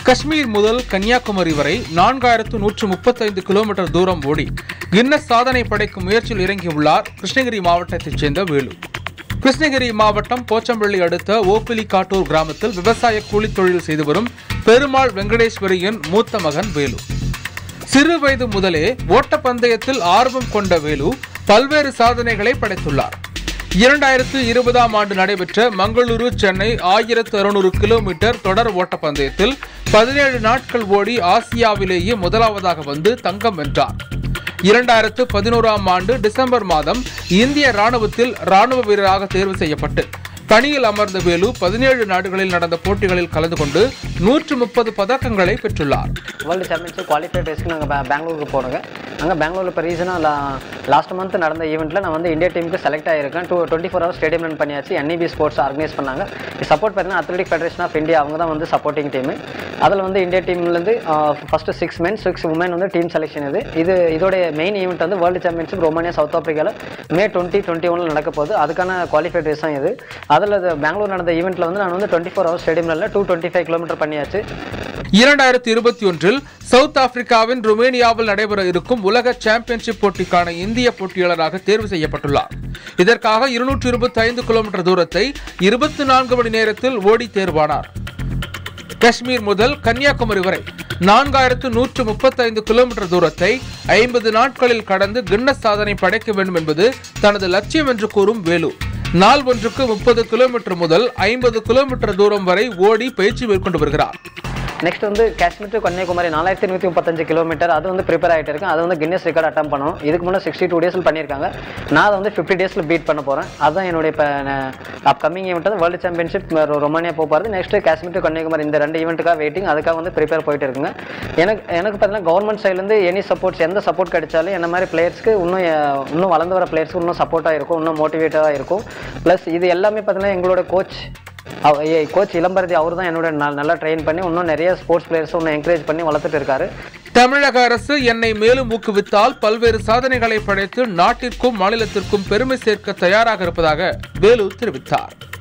காஷ்மீர் முதல் கன்னியாகுமரி வரை நான்காயிரத்து நூற்று முப்பத்தைந்து கிலோமீட்டர் தூரம் ஓடி கின்னஸ் சாதனை படைக்கும் முயற்சியில் இறங்கியுள்ளார் கிருஷ்ணகிரி மாவட்டத்தைச் சேர்ந்த வேலு கிருஷ்ணகிரி மாவட்டம் போச்சம்பள்ளி அடுத்த ஓப்பிலி காட்டூர் கிராமத்தில் விவசாய கூலித் தொழில் செய்து வரும் பெருமாள் வெங்கடேஸ்வரியின் மூத்த மகன் வேலு சிறு வயது முதலே ஓட்டப்பந்தயத்தில் ஆர்வம் கொண்ட வேலு பல்வேறு சாதனைகளை படைத்துள்ளார் இரண்டாயிரத்து இருபதாம் ஆண்டு நடைபெற்ற மங்களூரு சென்னை ஆயிரத்து அறுநூறு கிலோமீட்டர் தொடர் ஓட்டப்பந்தயத்தில் பதினேழு நாட்கள் ஓடி ஆசியாவிலேயே முதலாவதாக வந்து தங்கம் வென்றார் இரண்டாயிரத்து பதினோராம் ஆண்டு டிசம்பர் மாதம் இந்திய ராணுவத்தில் ராணுவ வீரராக தேர்வு செய்யப்பட்டு பணியில் அமர்ந்த வேலு பதினேழு நாடுகளில் நடந்த போட்டிகளில் கலந்து கொண்டு நூற்று முப்பது பதக்கங்களை பெற்றுள்ளார் வேர்ல்டு சாம்பியன்ஷிப் குவாலிஃபைட் ரேஸ்க்கு நாங்கள் பெங்களூருக்கு போனோங்க அங்கே பெங்களூரில் இப்போ ரீசனாக லாஸ்ட் மந்த் நடந்த ஈவெண்ட்டில் நான் வந்து இந்தியா டீமுக்கு செலக்ட் ஆகிருக்கேன் two twenty four hours stadium run பண்ணியாச்சு என்இபி ஸ்போர்ட்ஸ் ஆர்கனைஸ் பண்ணாங்க சப்போர்ட் பார்த்தீங்கன்னா அத்லெட்டிக் ஃபெடரேஷன் ஆஃப் இந்தியா அவங்க தான் வந்து சப்போர்ட்டிங் டீம் அதில் வந்து இந்தியா டீம்லேருந்து first six men six women வந்து டீம் செலெக்ஷன் இது இது இதோடைய மெயின் ஈவெண்ட் வந்து வேர்ல்டு சாம்பியன்ஷிப் ரொமானியா சவுத் ஆப்பிரிக்காவில் மே டுவெண்ட்டி டுவெண்ட்டி ஒனில் நடக்க போகுது அதுக்கான குவாலிஃபைட் ரேஸ் தான் இது அதில் பெங்களூர் நடந்த ஈவெண்ட்டில் வந்து நான் வந்து டுவெண்ட்டி ஃபோர் ஹவர்ஸ் ஸ்டேடியமில் டூ டுவெண்ட்டி ஃபைவ் கிலோமீட்டர் பண்ணியாச்சு இரண்டாயிரத்தி இருபத்தி ஒன்றில் சவுத் ஆப்பிரிக்காவின் ருமேனியாவில் நடைபெற இருக்கும் உலக சாம்பியன்ஷிப் போட்டிக்கான இந்திய போட்டியாளராக தேர்வு செய்யப்பட்டுள்ளார் இதற்காக இருநூற்று இருபத்தி ஐந்து கிலோமீட்டர் தூரத்தை இருபத்தி நான்கு மணி நேரத்தில் ஓடி தேர்வானார் காஷ்மீர் முதல் கன்னியாகுமரி வரை நான்காயிரத்து நூற்று முப்பத்தைந்து கிலோமீட்டர் தூரத்தை ஐம்பது நாட்களில் கடந்து கின்னஸ் சாதனை படைக்க வேண்டும் என்பது தனது லட்சியம் என்று கூறும் வேலு நாள் ஒன்றுக்கு முப்பது கிலோமீட்டர் முதல் ஐம்பது கிலோமீட்டர் தூரம் வரை ஓடி பயிற்சி மேற்கொண்டு வருகிறார் நெக்ஸ்ட் வந்து காஷ்மீர் டு கன்னியாகுமரி நாலாயிரத்தி நூற்றி முப்பத்தஞ்சு கிலோமீட்டர் அது வந்து ப்ரிப்பேர் ஆகிட்டு இருக்கேன் அது வந்து கின்னஸ் ரெக்கார்ட் அட்டம் பண்ணணும் இதுக்கு முன்னே சிக்ஸ்டி டூ டேஸில் பண்ணியிருக்காங்க நான் அதை வந்து ஃபிஃப்டி டேஸில் பீட் பண்ண போகிறேன் அதுதான் என்னுடைய இப்போ அப்கமிங் ஈவெண்ட் வந்து வேர்ல்டு சாம்பியன்ஷிப் ரொமானியா போக போகிறது நெக்ஸ்ட் காஷ்மீர் டு கன்னியாகுமரி இந்த ரெண்டு ஈவெண்ட்டுக்காக வெயிட்டிங் அதுக்காக வந்து ப்ரிப்பேர் போயிட்டு இருக்குங்க எனக்கு எனக்கு பார்த்தீங்கன்னா கவர்மெண்ட் சைட்லேருந்து எனி சப்போர்ட்ஸ் எந்த சப்போர்ட் கிடைச்சாலும் என்ன மாதிரி பிளேயர்ஸ்க்கு இன்னும் அஹ், இன்னும் வளர்ந்து வர பிளேயர்ஸ்க்கு இன்னும் சப்போர்ட்டாக இருக்கும் இன்னும் மோட்டிவேட்டாக இருக்கும் ப்ளஸ் இது எல்லாமே பார்த்தீங்கன்னா எங்களோட கோச் கோச் இளம்பரதி அவர் தான் என்னோட நல்- நல்லா ட்ரெயின் பண்ணி இன்னும் நிறைய ஸ்போர்ட்ஸ் பிளேயர்ஸ் இன்னும் என்கரேஜ் பண்ணி வளர்த்துட்டு இருக்காரு தமிழக அரசு என்னை மேலும் ஊக்குவித்தால் பல்வேறு சாதனைகளை படைத்து நாட்டிற்கும் மாநிலத்திற்கும் பெருமை சேர்க்க தயாராக இருப்பதாக வேலு தெரிவித்தார்